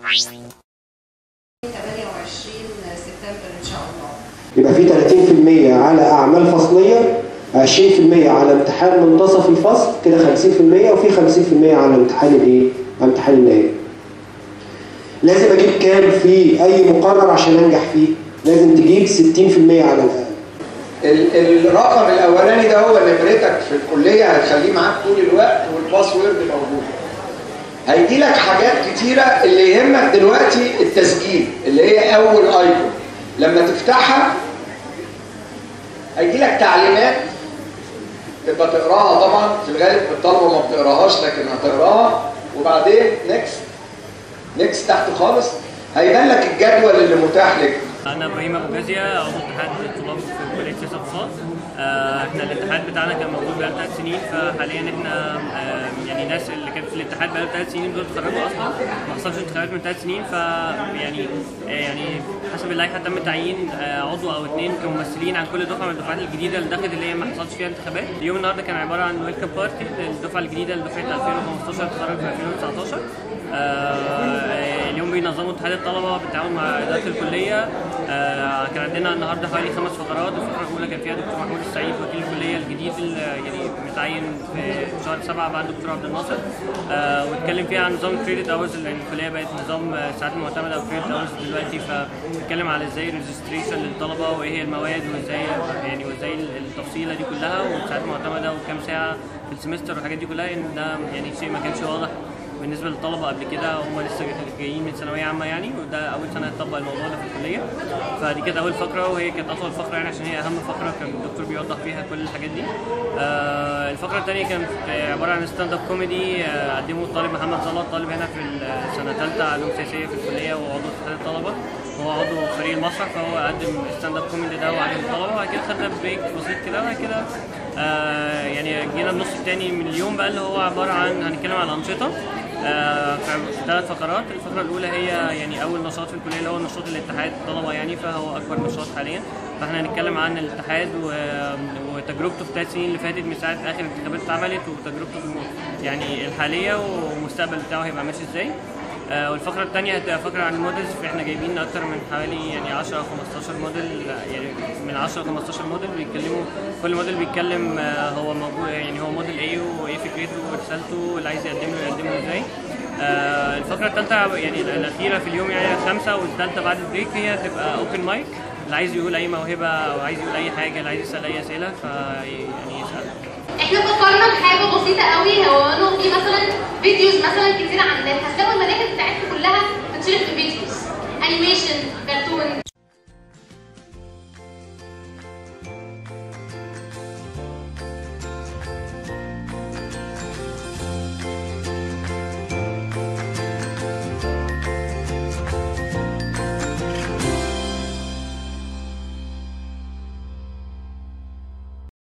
سبتمبر ان شاء الله يبقى في 30% على اعمال فصليه 20% على امتحان منتصف الفصل كده 50% وفي 50% على امتحان الايه؟ على امتحان النهائي. لازم اجيب كام في اي مقرر عشان انجح فيه؟ لازم تجيب 60% على الاقل. ال- الرقم الاولاني ده هو نمرتك في الكليه هتخليه معاك طول الوقت والباسورد موجود هيجي لك حاجات كتيره اللي يهمك دلوقتي التسجيل اللي هي اول ايكون لما تفتحها هيجي لك تعليمات تبقى تقراها طبعا في الغالب الطلبه ما بتقراهاش لكن هتقراها وبعدين نكست نكست تحت خالص هيبان لك الجدول اللي متاح لك انا ابراهيم ابو جازيه عضو اتحاد الطلاب في كليه سياسه اقتصاد آه، احنا الاتحاد بتاعنا كان موجود بقاله ثلاث سنين فحاليا احنا آه، يعني الناس اللي كانت في الاتحاد بقاله ثلاث سنين دول اتخرجوا اصلا ما حصلش انتخابات من ثلاث سنين ف يعني آه، يعني حسب اللائحه تم تعيين آه، عضو او اثنين كممثلين عن كل دفعه من الدفعات الجديده اللي دخلت اللي هي ما حصلش فيها انتخابات اليوم النهارده كان عباره عن ويلكم بارتي للدفعه الجديده لدفعه 2015 تخرج في 2019 آه، اليوم بينظموا اتحاد الطلبه بالتعاون مع اداره الكليه آه، كان عندنا النهارده حوالي خمس فقرات الفقره الاولى كان فيها دكتور محمود السعيد وكيل الكليه الجديد اللي يعني متعين في شهر سبعه بعد الدكتور عبد الناصر آه، واتكلم فيها عن نظام كريدت اورز لان الكليه بقت نظام آه، ساعات معتمده او كريدت اورز دلوقتي فبنتكلم على ازاي الريجستريشن للطلبه وايه هي المواد وازاي يعني وازاي التفصيله دي كلها وساعات معتمده وكام ساعه في السمستر والحاجات دي كلها ان ده يعني شيء ما كانش واضح بالنسبه للطلبه قبل كده هم لسه جايين من ثانويه عامه يعني وده اول سنه يطبق الموضوع ده في الكليه فدي كانت اول فقره وهي كانت اطول فقره يعني عشان هي اهم فقره كان الدكتور بيوضح فيها كل الحاجات دي آه الفقره الثانيه كانت عباره عن ستاند اب كوميدي آه قدمه الطالب محمد صلاح طالب هنا في السنه الثالثه علوم سياسيه في الكليه وعضو اتحاد الطلبه هو عضو فريق المسرح فهو قدم ستاند اب كوميدي ده وعلم الطلبه وبعد كده خدنا بريك بسيط كده وبعد كده آه يعني جينا النص الثاني من اليوم بقى اللي هو عباره عن هنتكلم عن انشطه آه، في ثلاث فقرات الفقره الاولى هي يعني اول نشاط في الكليه اللي هو نشاط الاتحاد الطلبه يعني فهو اكبر نشاط حاليا فاحنا هنتكلم عن الاتحاد و- وتجربته في الثلاث سنين اللي فاتت من ساعه اخر انتخابات اتعملت وتجربته في الم- يعني الحاليه والمستقبل بتاعه هيبقى ماشي ازاي آه، والفقره الثانيه هتبقى فقره عن المودلز فاحنا جايبين اكتر من حوالي يعني 10 او 15 موديل يعني من 10 ل 15 موديل بيتكلموا كل موديل بيتكلم آه، هو موجود يعني هو موديل ايه وايه فكرته ورسالته واللي عايز يقدم له يقدم له ازاي آه، الفقره الثالثه يعني الاخيره في اليوم يعني خمسه والثالثه بعد البريك هي تبقى اوبن مايك اللي عايز يقول اي موهبه او عايز يقول اي حاجه اللي عايز يسال اي اسئله فيعني يسال احنا فكرنا بحاجه بسيطه قوي هو انه في مثلا فيديوز مثلا كتير عن النت هتلاقوا المناهج بتاعتكم كلها بتشرح في فيديوز انيميشن كرتون